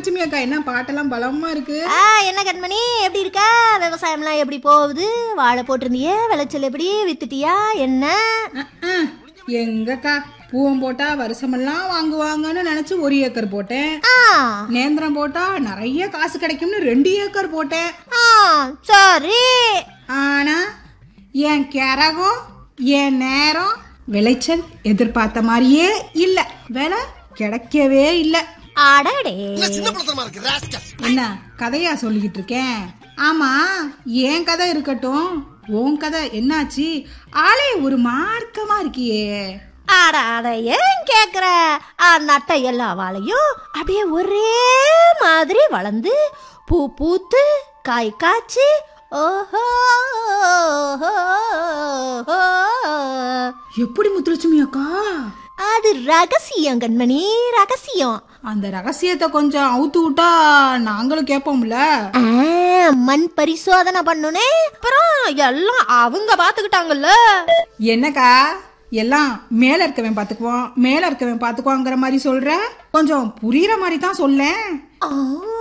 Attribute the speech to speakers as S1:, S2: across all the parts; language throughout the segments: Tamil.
S1: முத்துலட்சுமி அக்கா என்ன பாட்டெல்லாம் பலமா இருக்கு
S2: ஆ என்ன கண்மணி எப்படி இருக்க விவசாயம்லாம் எப்படி போகுது வாழை போட்டிருந்தியே விளைச்சல் எப்படி வித்துட்டியா என்ன
S1: அஹ், அஹ். எங்கக்கா பூவம் போட்டா வருஷமெல்லாம் வாங்குவாங்கன்னு நினைச்சு ஒரு ஏக்கர் போட்டேன்
S2: ஆ
S1: நேந்திரம் போட்டா நிறைய காசு கிடைக்கும்னு ரெண்டு ஏக்கர் போட்டேன்
S2: ஆ சரி
S1: ஆனா என் கரகம் என் நேரம் விளைச்சல் எதிர்பார்த்த மாதிரியே இல்ல விலை கிடைக்கவே இல்ல
S2: அடடே
S1: என்ன கதையா சொல்லிக்கிட்டு இருக்கேன் ஆமா என் கதை இருக்கட்டும் உன் கதை என்னாச்சு ஆளே ஒரு மார்க்கமா இருக்கியே
S2: அட அட ஏன் கேக்குற ஆ, நட்ட எல்லா வாழையும் அப்படியே ஒரே மாதிரி வளர்ந்து பூ பூத்து காய் காய்ச்சி ஓஹோ ஓஹோ.
S1: எப்படி முத்துலட்சுமி அக்கா
S2: அது ரகசியம் கண்மணி ரகசியம்
S1: அந்த ரகசியத்தை கொஞ்சம் அவுத்து விட்டா நாங்களும் கேட்போம்ல
S2: ஆ, மண் பரிசோதனை பண்ணுனே அப்புறம் எல்லாம் அவங்க பாத்துக்கிட்டாங்கல்ல
S1: என்னக்கா எல்லாம் மேல இருக்கவன் பாத்துக்குவான் மேல இருக்கவன் பாத்துக்குவாங்கிற மாதிரி சொல்ற கொஞ்சம் புரியுற மாதிரி தான் சொல்லேன்
S2: ஆ.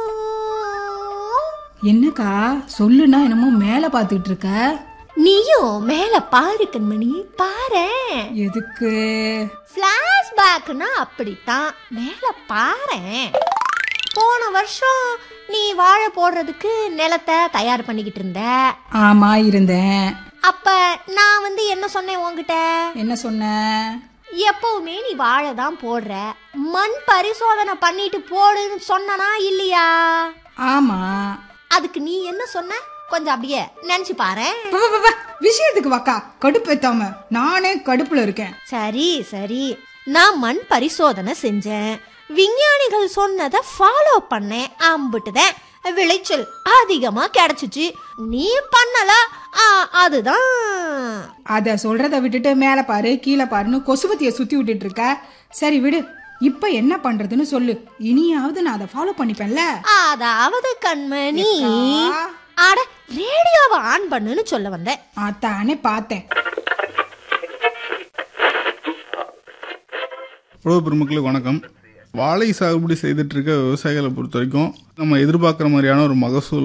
S1: என்னக்கா சொல்லுனா என்னமோ மேல பாத்துக்கிட்டு இருக்க
S2: நீயும் மேல பாரு கண்மணி பாரேன்
S1: எதுக்கு
S2: ஃப்ளாஷ்பேக்னா அப்படித்தான் மேல பாரேன் போன வருஷம் நீ வாழை போடுறதுக்கு நிலத்தை தயார் பண்ணிக்கிட்டு இருந்த
S1: ஆமா இருந்தேன்
S2: அப்ப நான் வந்து என்ன சொன்னேன் உன்கிட்ட
S1: என்ன சொன்ன
S2: எப்பவுமே நீ வாழை தான் போடுற மண் பரிசோதனை பண்ணிட்டு போடுன்னு சொன்னனா இல்லையா
S1: ஆமா
S2: அதுக்கு நீ என்ன சொன்ன கொஞ்சம் அப்படியே நினைச்சு பாரேன்
S1: வா, வா, வா, விஷயத்துக்கு வாக்கா கடுப்பேத்தாம நானே கடுப்புல இருக்கேன்
S2: சரி சரி நான் மண் பரிசோதனை செஞ்சேன் விஞ்ஞானிகள் சொன்னதை ஃபாலோ பண்ணேன் அம்பிட்டுதான் விளைச்சல் அதிகமா கிடைச்சிச்சு நீ பண்ணல ஆ, அதுதான்
S1: அத சொல்றத விட்டுட்டு மேல பாரு கீழே பாருன்னு கொசுவத்திய சுத்தி விட்டுட்டு இருக்க சரி விடு இப்ப என்ன பண்றதுன்னு சொல்லு இனியாவது நான் அதை ஃபாலோ பண்ணிப்பேன்ல
S2: அதாவது கண்மணி
S1: அக்கா.
S2: அட ரேடியோவை ஆன் பண்ணுன்னு சொல்ல வந்தேன்
S1: அதானே பார்த்தேன்
S3: உழவு பெருமக்களுக்கு வணக்கம் வாழை சாகுபடி செய்துட்டு இருக்க விவசாயிகளை பொறுத்த வரைக்கும் நம்ம எதிர்பார்க்குற மாதிரியான ஒரு மகசூல்